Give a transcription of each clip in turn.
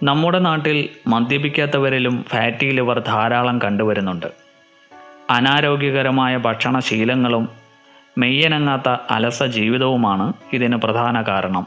നമ്മുടെ നാട്ടിൽ മദ്യപിക്കാത്തവരിലും fatty liver ധാരാളം കണ്ടുവരുന്നുണ്ട് അനാരോഗ്യകരമായ ഭക്ഷണശീലങ്ങളും മെയ്യനങ്ങാത്ത അലസ ജീവിതവുമാണ് ഇതിന് പ്രധാന കാരണം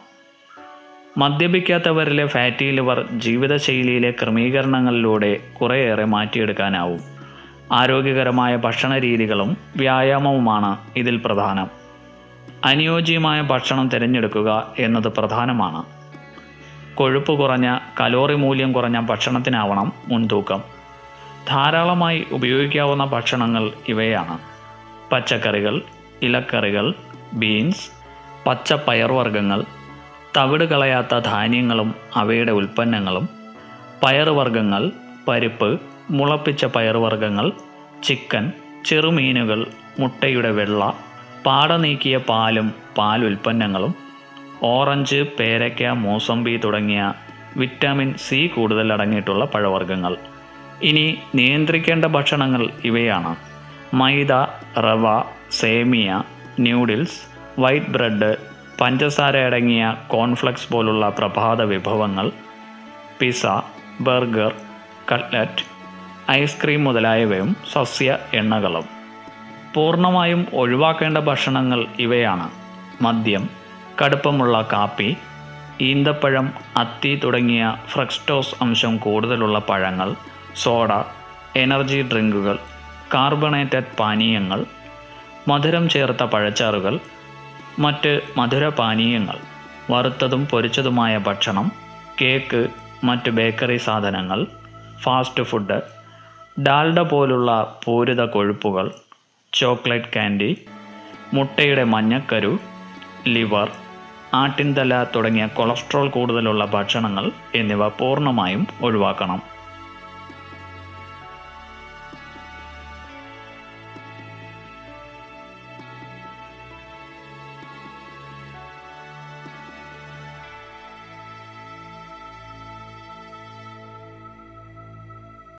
മദ്യപിക്കാത്തവരിലെ ഫാറ്റി ലിവർ ജീവിതശൈലിയിലെ ക്രമീകരണങ്ങളിലൂടെ കുറേയേറെ മാറ്റിയെടുക്കാനാവും ആരോഗ്യകരമായ ഭക്ഷണ രീതികളും വ്യായാമവുമാണ് ഇതിൽ പ്രധാനം അനുയോജ്യമായ ഭക്ഷണം തിരഞ്ഞെടുക്കുക എന്നത് പ്രധാനമാണ് കൊഴുപ്പ് കുറഞ്ഞ കലോറി മൂല്യം കുറഞ്ഞ ഭക്ഷണത്തിനാവണം മുൻതൂക്കം ധാരാളമായി ഉപയോഗിക്കാവുന്ന ഭക്ഷണങ്ങൾ ഇവയാണ് പച്ചക്കറികൾ ഇലക്കറികൾ ബീൻസ് പച്ച പയർവർഗ്ഗങ്ങൾ തവിട് കളയാത്ത ധാന്യങ്ങളും അവയുടെ ഉൽപ്പന്നങ്ങളും പയറുവർഗ്ഗങ്ങൾ പരിപ്പ് മുളപ്പിച്ച പയറുവർഗ്ഗങ്ങൾ ചിക്കൻ ചെറുമീനുകൾ മുട്ടയുടെ വെള്ള പാട നീക്കിയ പാലും പാൽ ഉൽപ്പന്നങ്ങളും ഓറഞ്ച് പേരയ്ക്ക മൂസമ്പി തുടങ്ങിയ വിറ്റാമിൻ സി കൂടുതൽ അടങ്ങിയിട്ടുള്ള പഴവർഗ്ഗങ്ങൾ ഇനി നിയന്ത്രിക്കേണ്ട ഭക്ഷണങ്ങൾ ഇവയാണ് മൈദ റവ സേമിയ ന്യൂഡിൽസ് വൈറ്റ് ബ്രെഡ് പഞ്ചസാര അടങ്ങിയ കോൺഫ്ലെക്സ് പോലുള്ള പ്രഭാത വിഭവങ്ങൾ പിസ ബർഗർ കട്ട്ലറ്റ് ഐസ്ക്രീം മുതലായവയും സസ്യ എണ്ണകളും പൂർണ്ണമായും ഒഴിവാക്കേണ്ട ഭക്ഷണങ്ങൾ ഇവയാണ് മദ്യം കടുപ്പമുള്ള കാപ്പി ഈന്തപ്പഴം അത്തി തുടങ്ങിയ ഫ്രക്സ്റ്റോസ് അംശം കൂടുതലുള്ള പഴങ്ങൾ സോഡ എനർജി ഡ്രിങ്കുകൾ കാർബണേറ്റഡ് പാനീയങ്ങൾ മധുരം ചേർത്ത പഴച്ചാറുകൾ മറ്റ് മധുരപാനീയങ്ങൾ വറുത്തതും പൊരിച്ചതുമായ ഭക്ഷണം കേക്ക് മറ്റ് ബേക്കറി സാധനങ്ങൾ ഫാസ്റ്റ് ഫുഡ് ഡാൽഡ പോലുള്ള പൂരിത കൊഴുപ്പുകൾ ചോക്ലേറ്റ് കാൻഡി മുട്ടയുടെ മഞ്ഞക്കരു ലിവർ ആട്ടിൻതല തുടങ്ങിയ കൊളസ്ട്രോൾ കൂടുതലുള്ള ഭക്ഷണങ്ങൾ എന്നിവ പൂർണ്ണമായും ഒഴിവാക്കണം